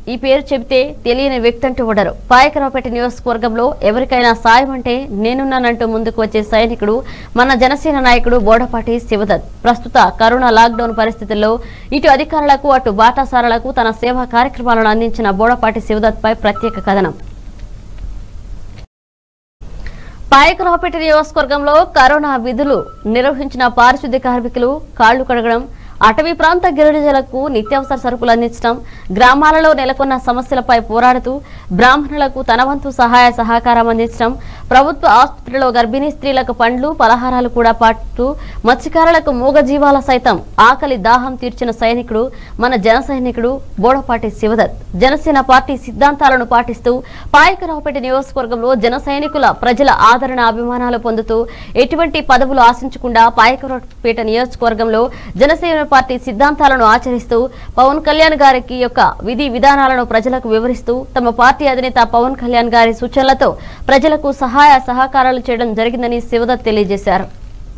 ఈ పేరు చెబితే తెలియని వ్యక్తి అంటూ ఉండరు పాయకరావుపేట నియోజకవర్గంలో ఎవరికైనా సాయం అంటే నేనున్నానంటూ ముందుకు వచ్చే సైనికుడు మన జనసేన నాయకుడు బోడపాటి శివదత్ ప్రస్తుత కరోనా లాక్డౌన్ పరిస్థితుల్లో ఇటు అధికారులకు అటు బాటాసారులకు తన సేవా కార్యక్రమాలను అందించిన బోడపాటి శివదత్ పై ప్రత్యేక కథనం పాయకరావుపేట నియోజకవర్గంలో కరోనా విధులు నిర్వహించిన పారిశుద్ధ్య కార్మికులు కాళ్లు కడగడం అటవీ ప్రాంత గిరిజనులకు నిత్యావసర సరుకులు అందించడం గ్రామాలలో నెలకొన్న సమస్యలపై పోరాడుతూ బ్రాహ్మణులకు తన వంతు సహాయ సహకారం అందించడం ప్రభుత్వ ఆసుపత్రిలో గర్భిణీ స్త్రీలకు పండ్లు పలహారాలు కూడా పాటు మత్స్యకారులకు మూగజీవాల సైతం ఆకలి దాహం తీర్చిన సైనికుడు మన జన సైనికుడు బోడపాటి శివదత్ జనసేన పార్టీ సిద్ధాంతాలను పాటిస్తూ పాయకరావుపేట నియోజకవర్గంలో జన సైనికుల ప్రజల ఆదరణ అభిమానాలు పొందుతూ ఎటువంటి పదవులు ఆశించకుండా పాయకరావుపేట నియోజకవర్గంలో జనసేన పార్టీ సిద్ధాంతాలను ఆచరిస్తూ పవన్ కళ్యాణ్ గారికి యొక్క విధి విధానాలను ప్రజలకు వివరిస్తూ తమ పార్టీ అధినేత పవన్ కళ్యాణ్ గారి సూచనలతో ప్రజలకు సహాయ సహకారాలు చేయడం జరిగిందని శివదత్ తెలియజేశారు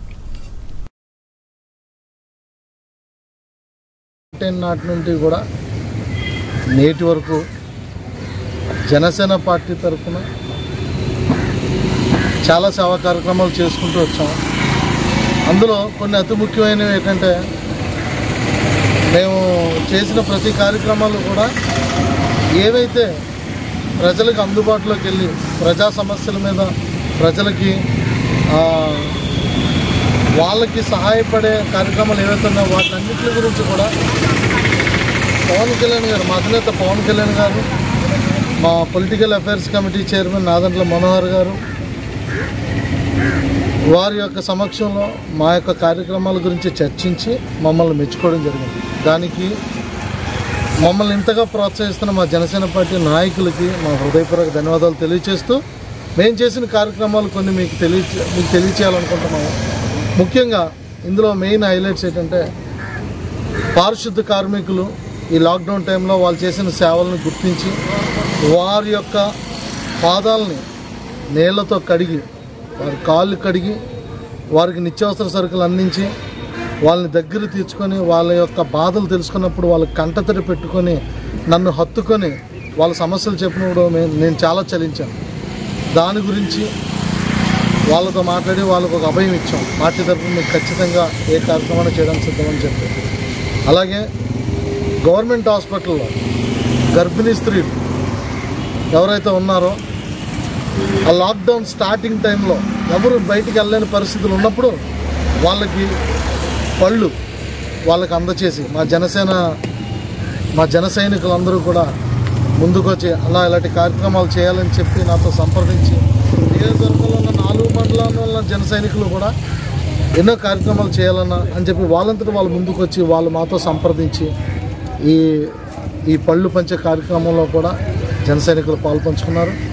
పుట్టిన నాటి నుండి కూడా నేటి వరకు జనసేన పార్టీ తరఫున చాలా సేవా కార్యక్రమాలు చేసుకుంటూ వచ్చాం అందులో కొన్ని అతి ముఖ్యమైనవి ఏంటంటే మేము చేసిన ప్రతి కార్యక్రమాలు కూడా ఏవైతే ప్రజలకు అందుబాటులోకి వెళ్ళి ప్రజా సమస్యల మీద ప్రజలకి ఆ, వాళ్ళకి సహాయపడే కార్యక్రమాలు ఏవైతే ఉన్నాయో వాటన్నిటి గురించి కూడా పవన్ కళ్యాణ్ గారు మా అధినేత పవన్ కళ్యాణ్ గారు మా political affairs committee chairman Nadendla Manohar గారు వారి యొక్క సమక్షంలో మా యొక్క కార్యక్రమాల గురించి చర్చించి మమ్మల్ని మెచ్చుకోవడం జరిగింది దానికి మమ్మల్ని ఇంతగా ప్రోత్సహిస్తున్న మా జనసేన పార్టీ నాయకులకి మా హృదయపూర్వక ధన్యవాదాలు తెలియజేస్తూ మేము చేసిన కార్యక్రమాలు కొన్ని మీకు తెలియ మీకు తెలియచేయాలనుకుంటున్నాము ముఖ్యంగా ఇందులో మెయిన్ హైలైట్స్ ఏంటంటే పారిశుద్ధ కార్మికులు ఈ లాక్డౌన్ టైంలో వాళ్ళు చేసిన సేవలను గుర్తించి వారి యొక్క పాదాలని నీళ్లతో కడిగి వారి కాళ్ళు కడిగి వారికి నిత్యావసర సరుకులు అందించి వాళ్ళని దగ్గర తీర్చుకొని వాళ్ళ యొక్క బాధలు తెలుసుకున్నప్పుడు వాళ్ళకి కంటతడి పెట్టుకొని నన్ను హత్తుకొని వాళ్ళ సమస్యలు చెప్పినప్పుడు మే- నేను చాలా చలించాను దాని గురించి వాళ్ళతో మాట్లాడి వాళ్ళకు ఒక అభయం ఇచ్చాం పార్టీ తరఫున మీకు ఖచ్చితంగా ఏ కార్యక్రమాన్ని చేయడానికి సిద్ధమని చెప్పి అలాగే గవర్నమెంట్ హాస్పిటల్లో గర్భిణీ స్త్రీలు ఎవరైతే ఉన్నారో ఆ లాక్డౌన్ స్టార్టింగ్ టైంలో ఎవరు బయటికి వెళ్ళలేని పరిస్థితులు ఉన్నప్పుడు వాళ్ళకి పళ్ళు వాళ్ళకి అందచేసి మా జనసేన మా జన సైనికులందరూ కూడా ముందుకొచ్చి అలా ఇలాంటి కార్యక్రమాలు చేయాలని చెప్పి నాతో సంప్రదించి నియోజకవర్గంలో ఉన్న నాలుగు మండలాల్లో ఉన్న జన సైనికులు కూడా ఎన్నో కార్యక్రమాలు చేయాలన్నా అని చెప్పి వాళ్ళంతటా వాళ్ళు ముందుకు వచ్చి వాళ్ళు మాతో సంప్రదించి ఈ ఈ పళ్ళు పంచే కార్యక్రమంలో కూడా జన సైనికులు పాల్పంచుకున్నారు